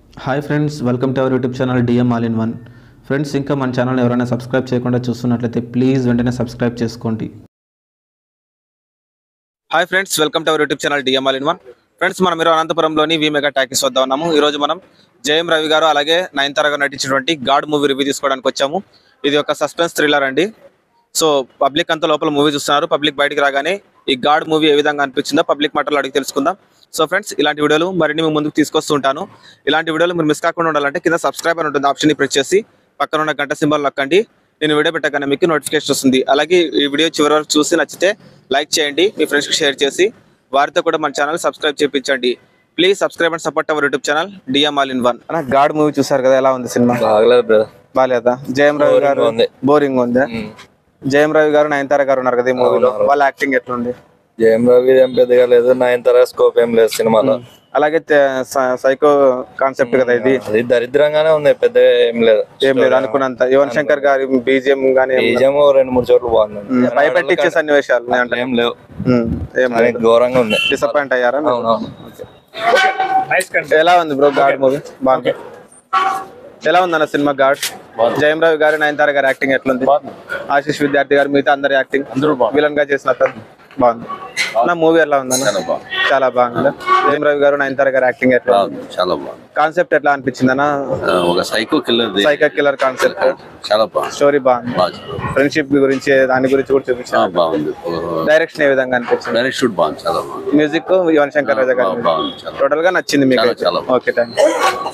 Hi friends welcome to our YouTube channel DM all in one friends ఇంకా మన channel ఎవరైనా subscribe చేయకుండా చూస్తున్నట్లయితే ప్లీజ్ వెంటనే సబ్స్క్రైబ్ చేసుకోండి hi friends welcome to our YouTube channel DM all in one friends మనం మీరు అనంతపురంలోని వి మెగా టాకీస్ వద్ద ఉన్నాము ఈ రోజు మనం జయం రవి గారు అలాగే నయనతార గారు నటించినటువంటి గాడ్ మూవీ రివ్యూ తీసుకోవడానికి వచ్చాము ఇది ఒక సస్పెన్స్ థ్రిల్లర్ అండి సో పబ్లిక్ అంతా లోపల మూవీ చూస్తున్నారు పబ్లిక్ బయటికి రాగానే ఈ గాడ్ మూవీ ఏ విధంగా అనిపించిందో పబ్లిక్ మాటలు అడిగి తెలుసుకుందాం సో ఫ్రెండ్స్ ఇలాంటి వీడియోలు మరిన్ని మీ ముందుకు తీసుకొస్తూ ఉంటాను ఇలాంటి వీడియోలు మీరు మిస్ కాకుండా ఉండాలంటే కింద సబ్స్క్రైబ్ అని ఉంటుంది ఆప్షన్ ప్రెస్ చేసి పక్కన ఉన్న గంట సింబల్ నొక్కండి నేను వీడియో పెట్టగానే మీకు నోటిఫికేషన్ వస్తుంది అలాగే ఈ వీడియో చివరి వరకు చూసి నచ్చితే లైక్ చేయండి మీ ఫ్రెండ్స్కి షేర్ చేసి వారితో కూడా మన ఛానల్ సబ్స్క్రైబ్ చేయించండి please subscribe and support our YouTube channel DM all in one god movie చూసారు కదా ఎలా ఉంది సినిమా బాగలేదు బ్రదర్ బాగాలేదా జయం రవి గారు ఉంది. బోరింగ్ ఉంది జయం రవి గారు నయనతార గారు ఉన్నారు కదా ఈ మూవీలో వాళ్ళ యాక్టింగ్ ఎట్లుంది జయం రవి ఏం పెద్దగా లేదు నైన్ తర స్కోప్ ఏం లేదు సినిమాలో అలాగే సైకో కాన్సెప్ట్ కదా ఇది అది దరిద్రంగానే ఉంది పెద్దగా ఏం లేదు ఏం లేదు అనుకున్నంత యువన్ శంకర్ గారి బీజిఎం గానీ ఏం లేదు. బీజం రెండు మూడు చోట్ల బాగుంది ఉమ్, భయపెట్టించే సన్నివేశాలు నేను అంటే ఏం లేవు ఉమ్, ఏం కానీ ఘోరంగా ఉంది డిసప్పాయింట్ అయ్యారా మీరు? అవునవును ఎలా ఉంది బ్రో గాడ్ మూవీ బాగుంది ఎలా ఉంది అన్న సినిమా గాడ్ జయం రవి గారు నయనతార గారి యాక్టింగ్ ఎట్లుంది ఆశీష్ విద్యార్థి గారు మిగతా అందరి యాక్టింగ్ విలన్ గా చేసిన అతను బాగుంది నా మూవీ ఎలా ఉందన్న చాలా బాగుంది జయం రవి గారు నయనతార గారి యాక్టింగ్ ఎట్లా ఉంది? చాలా బాగుంది కాన్సెప్ట్ ఎట్లా అనిపించింది అన్న ఆ, ఒక psycho killer psycho killer concept చాలా బాగుంది స్టోరీ బాగుంది బాగా చదివావు. ఫ్రెండ్షిప్ గురించి దాని గురించి కూడా ఆ, చూపించాను బాగుంది డైరెక్షన్ ఏ విధంగా అనిపించింది డైరెక్ట్ షూట్ బాగుంది చాలా బాగుంది మ్యూజిక్ యువన్ శంకర్ రాజా బా- గారి బాగుంది చాలా టోటల్ గా నచ్చింది మీకు చాలా, చాలా బాగుంది. ఓకే థ్యాంక్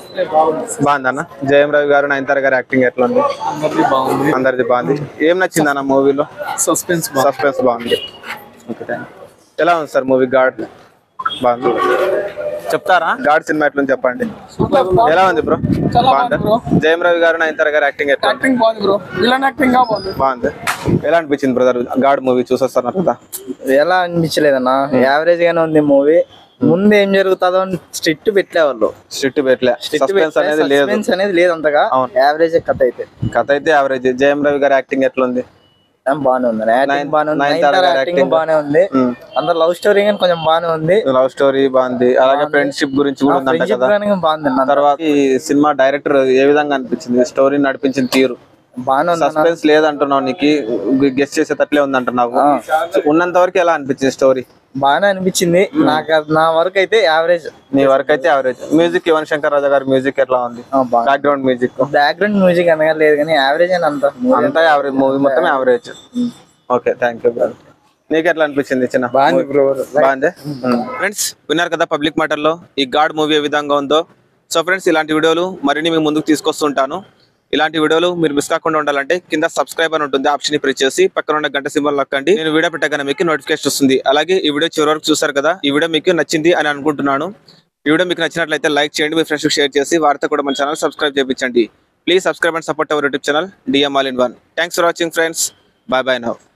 బాగుంది అన్న జయం రవి గారు నయనతార గారి యాక్టింగ్ ఎట్లా ఉంది అందరిది బాగుంది ఏం నచ్చింది అన్న మూవీలో సస్పెన్స్ సస్పెన్స్ బాగుంది ఓకే థ్యాంక్ ఎలా ఉంది సార్ మూవీ గాడ్ బాగుంది చెప్తారా గాడ్ సినిమా ఎట్లా ఉంది చెప్పండి ఎలా ఉంది బ్రో బాగుందా జయం రవి గారు నయనతార గారి యాక్టింగ్ ఎట్లా ఉంది? యాక్టింగ్ బాగుంది బ్రో విలన్ యాక్టింగ్ గా బాగుంది బాగుంది ఎలా అనిపించింది బ్రదర్ గాడ్ మూవీ చూసొస్తున్నారు కదా ఎలా అనిపించలేదన్నా యావరేజ్ గానే ఉంది మూవీ ముందు ఏం జరుగుతుందో స్ట్రిక్ట్ పెట్టేవాళ్ళు స్ట్రిక్ట్ పెట్టలే సస్పెన్స్ అనేది లేదు సస్పెన్స్ అనేది లేదు అంతగా అవును. యావరేజ్ కథ అయితే కథ అయితే యావరేజ్ జయం రవి గారి యాక్టింగ్ ఎట్లా ఉంది ఏం బానే ఉంది యాక్టింగ్ నయన్- బానే ఉంది నయనతార నయనతార గారి యాక్టింగ్ acting. బానే ఉంది అందరు లవ్ స్టోరీ కానీ కొంచెం బానే ఉంది లవ్ స్టోరీ బాగుంది అలాగే ఫ్రెండ్షిప్ గురించి కూడా ఉందంట ఫ్రెండ్షిప్ కదా కానీ బాగుంది అన్న తర్వాత ఈ సినిమా డైరెక్టర్ ఏ విధంగా అనిపించింది స్టోరీ నడిపించిన తీరు బానే ఉంది అన్న. సస్పెన్స్ లేదంటున్నావు నీకు గెస్ట్ చేసేటట్లే ఉంది అంటున్నావు ఉన్నంత వరకు ఎలా అనిపించింది స్టోరీ బానే అనిపించింది నాకు అది- నా వరకు అయితే యావరేజ్ నీ వరకు అయితే యావరేజ్ మ్యూజిక్ యువన్ శంకర్ రాజా గారి మ్యూజిక్ ఎట్లా ఉంది బ్యాక్గ్రౌండ్ మ్యూజిక్ బ్యాక్గ్రౌండ్ మ్యూజిక్ అనగా లేదు కానీ యావరేజ్ అని అంత అంతా యావరేజ్ మూవీ మొత్తం average okay thank you brother నీకు ఎట్లా అనిపించింది చిన్న బాగుంది బ్రో బాగుంది ఫ్రెండ్స్ విన్నారు కదా పబ్లిక్ మ్యాటర్లో ఈ గాడ్ మూవీ ఏ విధంగా ఉందో సో ఫ్రెండ్స్ ఇలాంటి వీడియోలు మరిన్ని మీ ముందుకు తీసుకొస్తుంటాను ఇలాంటి వీడియోలు మీరు మిస్ కాకుండా ఉండాలంటే కింద సబ్స్క్రైబ్ అని ఉంటుంది ఆప్షన్ ప్రెస్ చేసి పక్కన ఉన్న గంట సింబల్ నొక్కండి నేను వీడియో పెట్టగానే మీకు నోటిఫికేషన్ వస్తుంది అలాగే ఈ వీడియో చివరి వరకు చూసారు కదా ఈ వీడియో మీకు నచ్చింది అని అనుకుంటున్నాను ఈ వీడియో మీకు నచ్చినట్లయితే లైక్ చేయండి మీ ఫ్రెండ్స్ షేర్ చేసి వారితో కూడా మన ఛానల్ సబ్స్క్రైబ్ చేయించండి please subscribe and support our YouTube channel DM all in one thanks for watching friends bye bye now